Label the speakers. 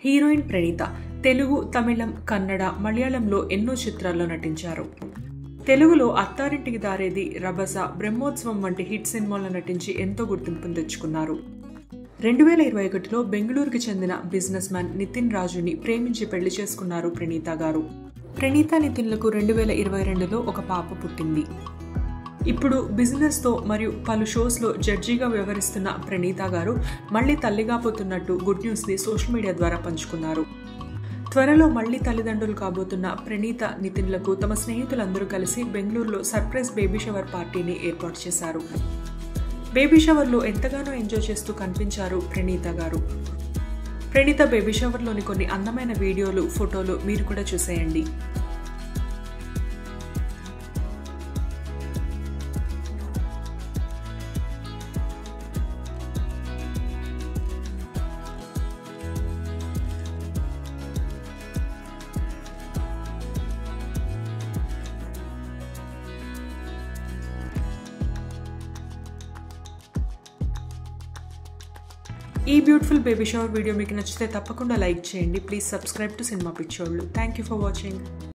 Speaker 1: heroine Pranitha Telugu తమిళం కన్నడ మలయాళంలో ఎన్నో చిత్రాల్లో నటించారు తెలుగులో అత్తారింటికి దారేది రభస బ్రహ్మోత్సవం వంటి హిట్ సినిమాల్లో నటించి ఎంతో గుర్తింపును తెచ్చుకున్నారు రెండు వేల ఇరవై ఒకటిలో బెంగళూరుకి చెందిన బిజినెస్ మ్యాన్ నితిన్ రాజుని ప్రేమించి పెళ్లి చేసుకున్నారు ప్రణీత గారు ప్రణీత నితిన్లకు రెండు వేల ఇరవై రెండులో ఒక పాప పుట్టింది ఇప్పుడు బిజినెస్తో మరియు పలు షోస్లో జడ్జిగా వ్యవహరిస్తున్న ప్రణీత గారు మళ్ళీ తల్లిగా పోతున్నట్టు గుడ్ న్యూస్ని సోషల్ మీడియా ద్వారా పంచుకున్నారు త్వరలో మళ్లీ తల్లిదండ్రులు కాబోతున్న ప్రణీత నితిన్లకు తమ స్నేహితులందరూ కలిసి బెంగళూరులో సర్ప్రైజ్ బేబీ షవర్ పార్టీని ఏర్పాటు చేశారు బేబీ షవర్లో ఎంతగానో ఎంజాయ్ చేస్తూ కనిపించారు ప్రణీత గారు ప్రణీత బేబీ షవర్లోని కొన్ని అందమైన వీడియోలు ఫోటోలు మీరు కూడా చూసేయండి ఈ బ్యూటిఫుల్ బేబీ షవర్ వీడియో మీకు నచ్చితే తప్పకుండా లైక్ చేయండి ప్లీజ్ సబ్స్క్రైబ్ టు సినిమా పిక్చర్లు థ్యాంక్ యూ ఫర్ వాచింగ్